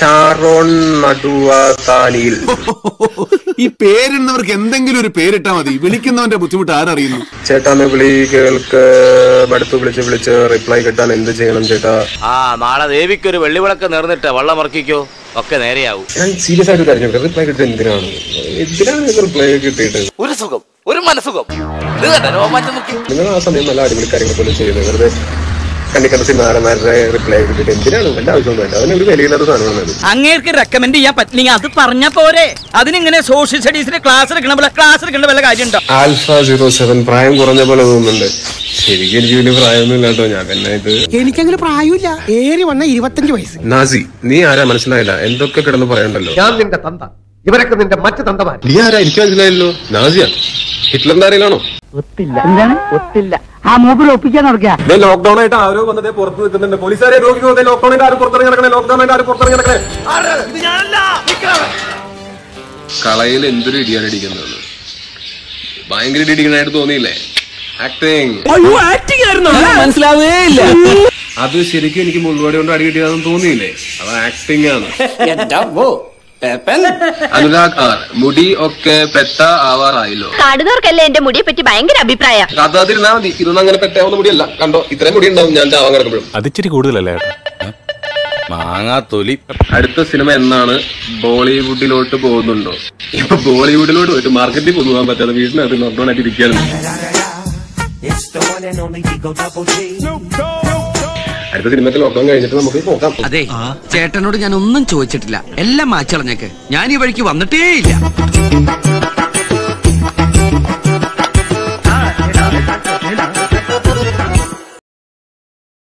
Sharon നടുവ താനിയിൽ ഈ പേരിടുന്നവർക്ക് എന്തെങ്കിലും ഒരു പേരിട്ടാ മതി വിളിക്കുന്നവന്റെ ബുദ്ധിമുട്ട് ആരറിയുന്നു ചേട്ടാന്ന് വിളി കേൾക്ക് മടുത്ത് വിളിച്ച് വിളിച്ച് റിപ്ലൈ കിട്ടാൻ എന്ത് ചെയ്യണം ചേട്ടാ ആ നാളെ ദേവിക്കൊരു വെള്ളിവിളക്ക് നേർന്നിട്ട് വെള്ളം ഇറക്കിക്കോ ഒക്കെ നേരെയാവും ഞാൻ സീരിയസ് ആയിട്ട് തെരഞ്ഞെടുക്കുക റിപ്ലൈ കിട്ടുന്നത് എന്തിനാണ് എന്തിനാണ് റിപ്ലൈ കിട്ടിയിട്ട് ഒരു സുഖം ഒരു മനസുഖം ഇത് കണ്ടോ രോമാറ്റം നോക്കി നിങ്ങൾ ആ സമയം നല്ല അടിപൊളി കാര്യങ്ങൾ പോലും ചെയ്യുന്നത് വെറുതെ കണ്ണിക്കണ്ട സിനിമാരന്മാരുടെ റിപ്ലൈ കിട്ടിയിട്ട് എന്തിനാണ് വല്ല ആവശ്യമൊന്നും വേണ്ട അതിന് ഒരു വിലയില്ലാത്ത സാധനമാണ് അത് അങ്ങേർക്ക് റെക്കമെൻഡ് ചെയ്യാൻ പറ്റില്ലെങ്കിൽ അത് പറഞ്ഞ പോരെ അതിനിങ്ങനെ സോഷ്യൽ സ്റ്റഡീസിന് ക്ലാസ് എടുക്കണ പോലെ ക്ലാസ് എടുക്കേണ്ട വല്ല കാര്യമുണ്ടോ ആൽഫ സീറോ സെവൻ പ്രായം കുറഞ്ഞ പോലെ തോന്നുന്നുണ്ട് ശരിക്കും എനിക്ക് വലിയ പ്രായമൊന്നും ഇല്ല കേട്ടോ ഞാൻ പിന്നെ ഇത് എനിക്കങ്ങനെ പ്രായമില്ല ഏറി വന്ന ഇരുപത്തഞ്ച് വയസ്സ് നാസി നീ ആരാ മനസ്സിലായില്ല എന്തൊക്കെ കിടന്ന് പറയണ്ടല്ലോ ഞാൻ നിന്റെ തന്ത ഇവരൊക്കെ നിന്റെ മറ്റു തന്തമാർ നീ ആരാ എനിക്ക് മനസ്സിലായല്ലോ നാസിയ ഹിറ്റ്ലറിന്റെ ആരെയിലാണോ ഒത്തില്ല എന്താണ് ഒത്തില്ല ആ മൂപ്പിൽ ഒപ്പിക്കാൻ നടക്കുക ലോക്ക്ഡൌൺ ആയിട്ട് ആരോ വന്നതേ പുറത്ത് നിൽക്കുന്നുണ്ട് പോലീസുകാരെ രോഗിക്ക് ലോക്ക്ഡൌൺ ആയിട്ട് ആരും പുറത്തിറങ്ങി നടക്കണേ ലോക്ക്ഡൌൺ ആയിട്ട് ആരും പുറത്തിറങ്ങി നടക്കണേ കളയിൽ എന്തൊരു ഇടിയാണ് ഇടിക്കുന്നത് ഭയങ്കര ഇടി ഇടിക്കണായിട്ട് തോന്നിയില്ലേ ആക്ടിങ് മനസ്സിലാവേ ഇല്ല അത് ശരിക്കും എനിക്ക് മുൾവാടി കൊണ്ട് അടി കിട്ടിയതാണെന്ന് തോന്നിയില്ലേ അത് ആക്ടിങ് ആണ് അനുരാഗ് ആർ മുടി ഒക്കെ പെട്ട ആവാറായല്ലോ കാണുന്നവർക്കല്ലേ എന്റെ മുടിയെ പറ്റി ഭയങ്കര അഭിപ്രായ അതാതിരുന്നാ മതി ഇതൊന്നും അങ്ങനെ പെട്ടാവുന്ന മുടിയല്ല കണ്ടോ ഇത്രയും മുടി ഉണ്ടാവും ഞാൻ ചാവാൻ കിടക്കുമ്പോഴും അതിച്ചിരി കൂടുതലല്ലേ മാങ്ങാ തൊലി അടുത്ത സിനിമ എന്നാണ് ബോളിവുഡിലോട്ട് പോകുന്നുണ്ടോ ഇപ്പൊ ബോളിവുഡിലോട്ട് പോയിട്ട് മാർക്കറ്റിൽ പോകാൻ പറ്റാതെ വീട്ടിനകത്ത് ലോക്ക്ഡൌൺ ആയിട്ട് ഇരിക്കുകയാണ് അടുത്ത സിനിമയ്ക്ക് ലോക്ക്ഡൌൺ കഴിഞ്ഞിട്ട് നമുക്ക് നോക്കാം അതെ ചേട്ടനോട് ഞാൻ ഒന്നും ചോദിച്ചിട്ടില്ല എല്ലാം മാച്ചളഞ്ഞേക്ക് ഞാൻ ഈ വഴിക്ക് വന്നിട്ടേ ഇല്ല